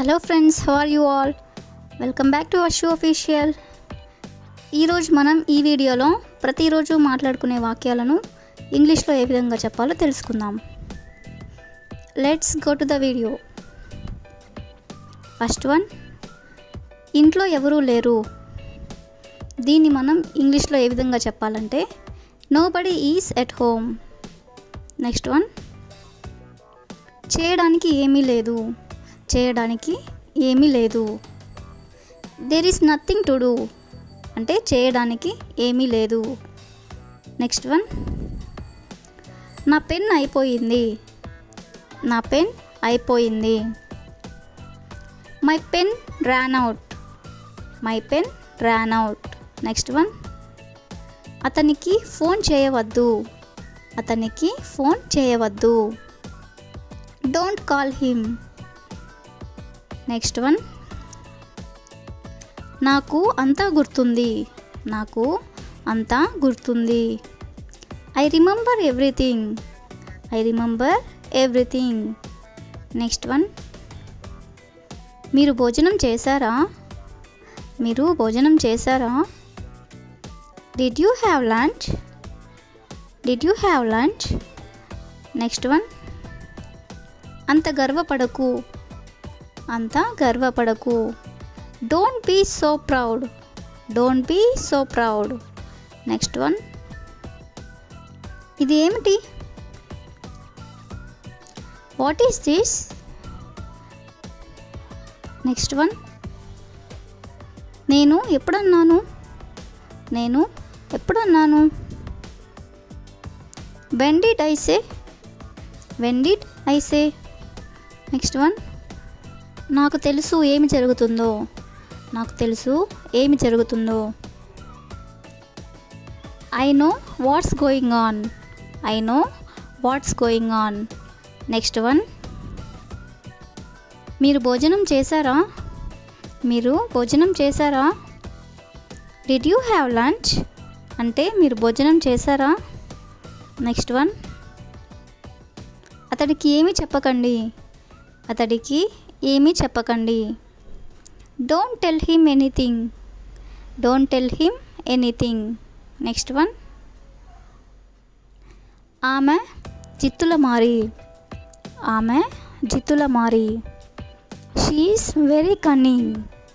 hello friends how are you all welcome back to Ashu official ఈరోజు మనం ఈ వీడియోలో ప్రతిరోజు మాట్లాడుకునే వాక్యాలను ఇంగ్లీష్లో ఏ విధంగా చెప్పాలో తెలుసుకుందాం let's go to the video first one ఇంట్లో ఎవరూ లేరు దీన్ని మనం ఇంగ్లీష్లో ఏ విధంగా చెప్పాలంటే nobody is at home next one చేయడానికి ఏమీ లేదు చేయడానికి ఏమీ లేదు there is nothing to do అంటే చేయడానికి ఏమీ లేదు నెక్స్ట్ వన్ నా పెన్ అయిపోయింది నా పెన్ అయిపోయింది my pen ran out my pen ran out next one అతనికి ఫోన్ చేయవద్దు అతనికి ఫోన్ చేయవద్దు don't call him next one నాకు అంతా గుర్తుంది నాకు అంతా గుర్తుంది I remember everything I remember everything next one మీరు భోజనం చేశారా మీరు భోజనం చేశారా did you have lunch did you have lunch next one అంత గర్వపడకు అంత గర్వపడకు don't be so proud don't be so proud next one ఇది ఏమిటి what is this next one నేను ఎప్పుడన్నాను నేను ఎప్పుడన్నాను when did I say when did I say next one నాకు తెలుసు ఏమి జరుగుతుందో నాకు తెలుసు ఏమి జరుగుతుందో I know what's going on I know what's going on next one మీరు భోజనం చేశారా మీరు భోజనం చేశారా డిడ్ యూ హ్యావ్ లంచ్ అంటే మీరు భోజనం చేశారా నెక్స్ట్ వన్ అతడికి ఏమి చెప్పకండి అతడికి ఏమీ చెప్పకండి don't tell him anything don't tell him anything next one ఆమె జిత్తుల మారి ఆమె జిత్తుల మారి she is very cunning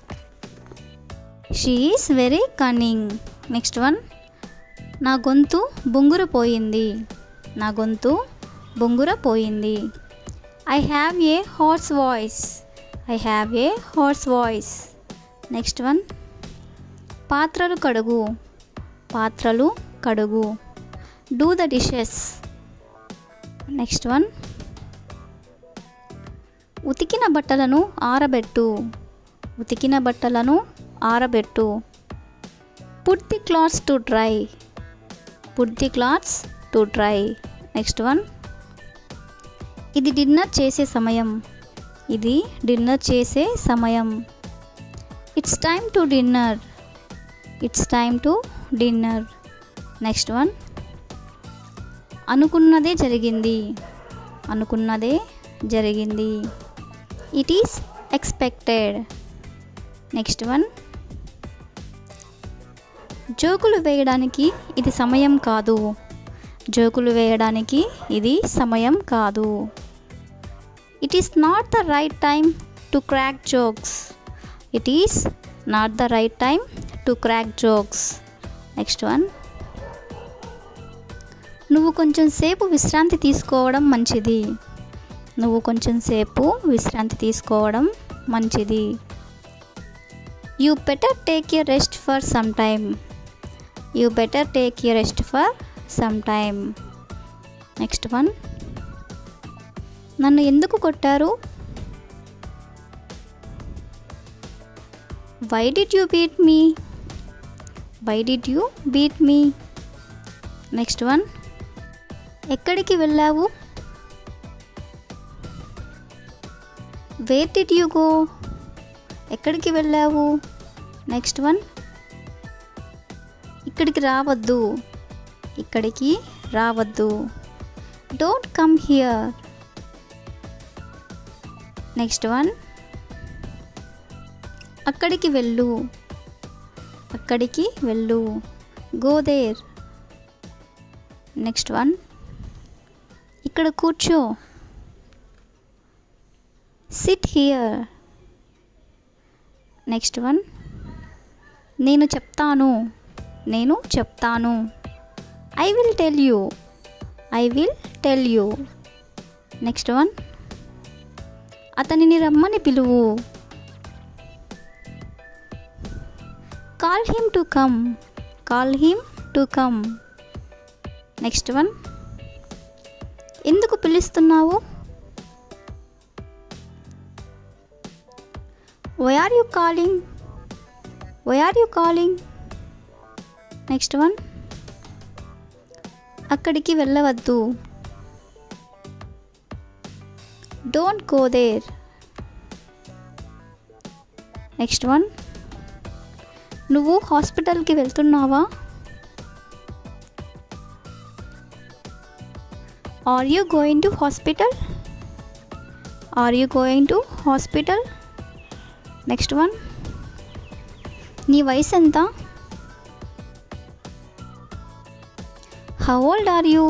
she is very cunning next one నా గొంతు బొంగుర పోయింది నా గొంతు బొంగుర పోయింది I have a hoarse voice I have a hoarse voice next one పాత్రలు కడుగు పాత్రలు కడుగు do the dishes next one ఉతికిన బట్టలను ఆరబెట్టు ఉతికిన బట్టలను ఆరబెట్టు put the clothes to dry put the clothes to dry next one ఇది డిన్నర్ చేసే సమయం ఇది డిన్నర్ చేసే సమయం it's time to dinner it's time to dinner next one అనుకున్నదే జరిగింది అనుకున్నదే జరిగింది it is expected next one జోకులు వేయడానికి ఇది సమయం కాదు జోకులు వేయడానికి ఇది సమయం కాదు it is not the right time to crack jokes it is not the right time to crack jokes next one నువ్వు కొంచెం సేపు విశ్రాంతి తీసుకోవడం మంచిది నువ్వు కొంచెం సేపు విశ్రాంతి తీసుకోవడం మంచిది you better take a rest for some time you better take a rest for some time next one నన్ను ఎందుకు కొట్టారు why did you beat me why did you beat me next one ఎక్కడికి వెళ్ళావు వేర్ డిడ్ యూ గో ఎక్కడికి వెళ్ళావు next one ఇక్కడికి రావద్దు ఇక్కడికి రావద్దు don't come here next one అక్కడికి వెళ్ళు అక్కడికి వెళ్ళు గో దేర్ నెక్స్ట్ వన్ ఇక్కడ కూర్చో సిట్ హియర్ నెక్స్ట్ వన్ నేను చెప్తాను నేను చెప్తాను I will tell you I will tell you next one అతనిని రమ్మని పిలువు call him to come call him to come next one ఎందుకు పిలుస్తున్నావు why are you calling why are you calling next one అక్కడికి వెళ్ళవద్దు don't go there next one నువ్వు హాస్పిటల్కి వెళ్తున్నావా are you going to hospital are you going to hospital next one నీ వయసు ఎంత how old are you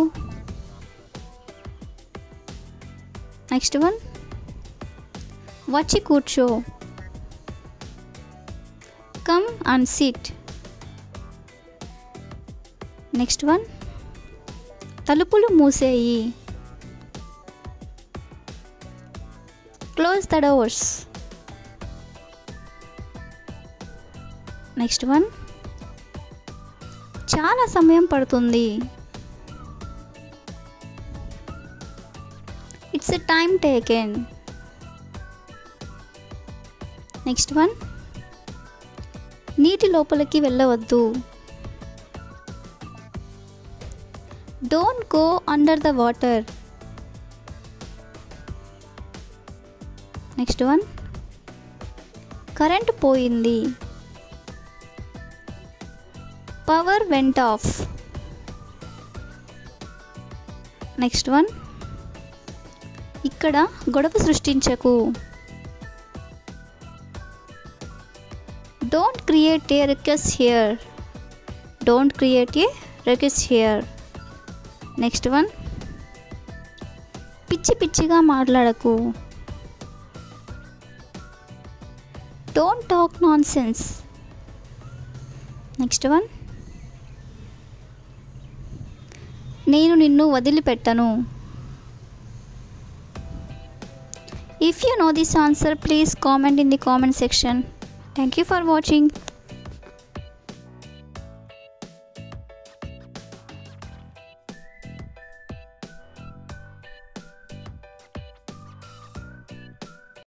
next one వచ్చి కూర్చో come and sit next one తలుపులు మూసేయి close the doors next one చాలా సమయం పడుతుంది it's a time taken next one నీటి లోపలికి వెళ్ళవద్దు don't go under the water next one current పోయింది power went off next one ఇక్కడ గొడవ సృష్టించకు don't create a request here don't create a request here next one పిచ్చి పిచ్చిగా మాట్లాడకు don't talk nonsense next one నేను నిన్ను వదిలిపెట్టను if you no this answer please comment in the comment section thank you for watching